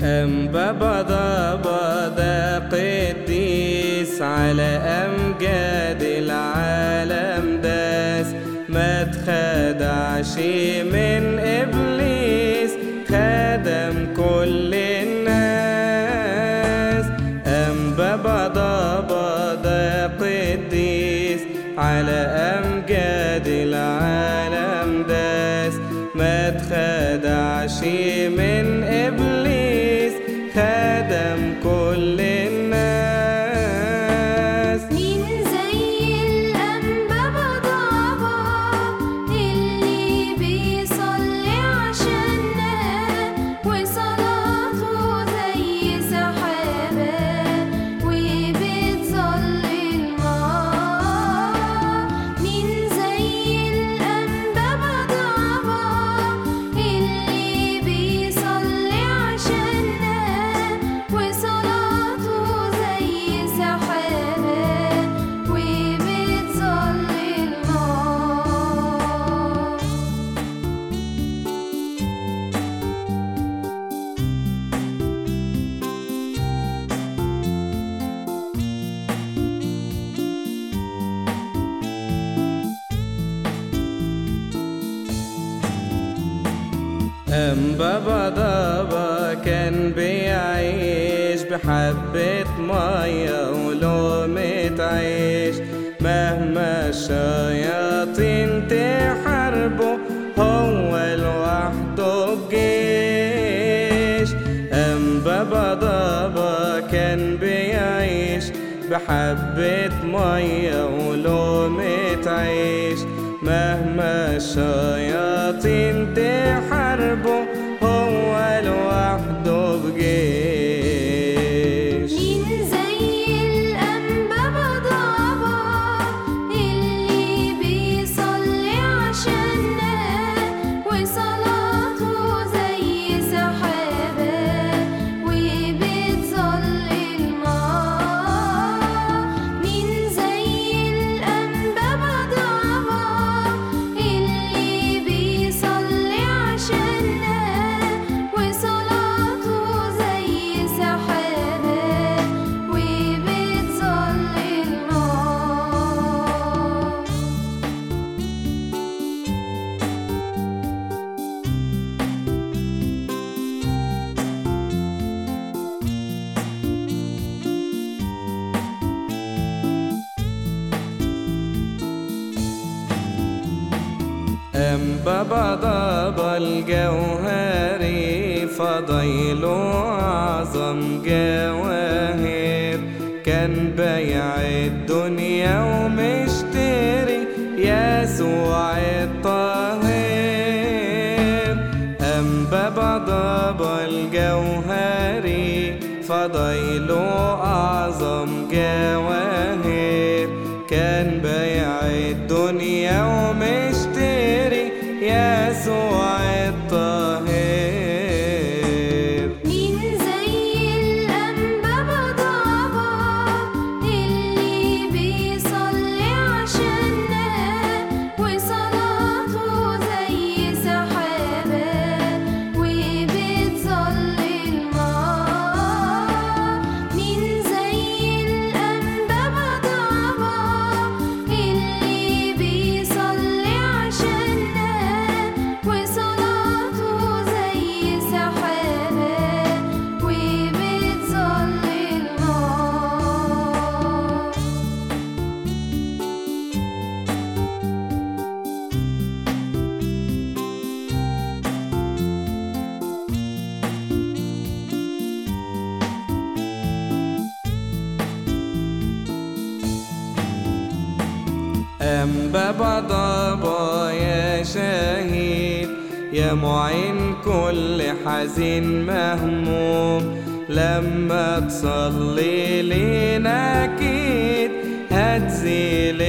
أم بابا ضابا ده قديس على أمجاد العالم داس ما تخدعش من إبليس خدم كل الناس أم بابا ضابا ده قديس على أمجاد العالم داس ما تخدعش من إبليس خدم كل الناس مين زي الأنبا بضابة اللي بيصلي عشاننا وصلاته زي سحابة وبتظلل النار مين زي الأنبا بضابة اللي بيصلي عشاننا وصلاته زي سحابة وبتظلل النار أم بابا ضابا كان بيعيش بحبة مية ولقمة عيش مهما الشياطين تحاربه هو لوحده بجيش أم بابا ضابا كان بيعيش بحبة مية ولقمة عيش مهما الشياطين تحاربه هو لوحده بجيش مين زي الأنبا بضابة اللي بيصلي عشاننا وصلاته زي سحابة وبتظلل النار مين زي الأنبا بضابة اللي بيصلي عشاننا وصلاته زي سحابة وبتظلل النار أم بابا ضابا الجوهري فضيله أعظم جواهر كان بيع الدنيا ومشتري يسوع الطاهر أم بابا ضابا الجوهري فضيله أعظم جواهر كان بيع الدنيا ومشتري يسوع الطاهر مين زي الأنبا بضابة اللي بيصلي عشاننا وصلاته زي سحابة وبتظلل النار مين زي الأنبا بضابة اللي بيصلي عشاننا وصلاته زي سحابة وبتظلل النار أم بابا ضابا يا شهيد يا معين كل حزين مهموم لما تصلي لينا أكيد هتزيل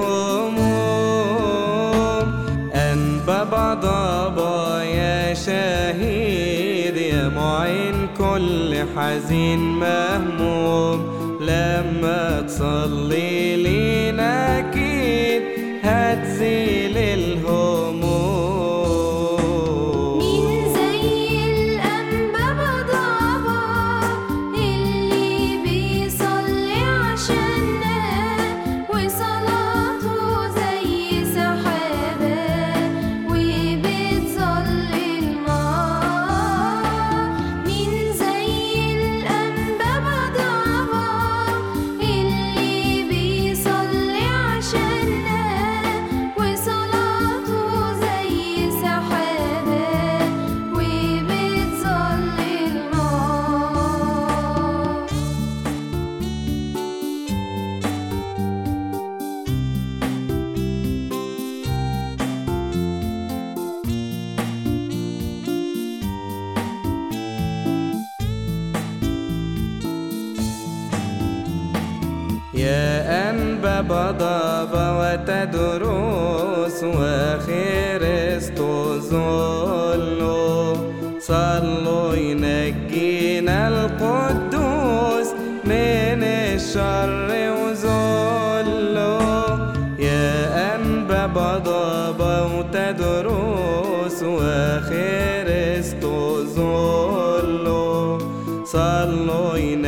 الهموم أن بابا ضابا يا شهيد يا معين كل حزين مهموم لما تصلي لينا أكيد هتزيل الهموم مين زي الأنبا بضابة بضابة وتدرس وخريستو زولو صلوا ينجينا القدوس من الشر وزولو يا أنبا بضابة وتدرس وخريستو زولو صلوا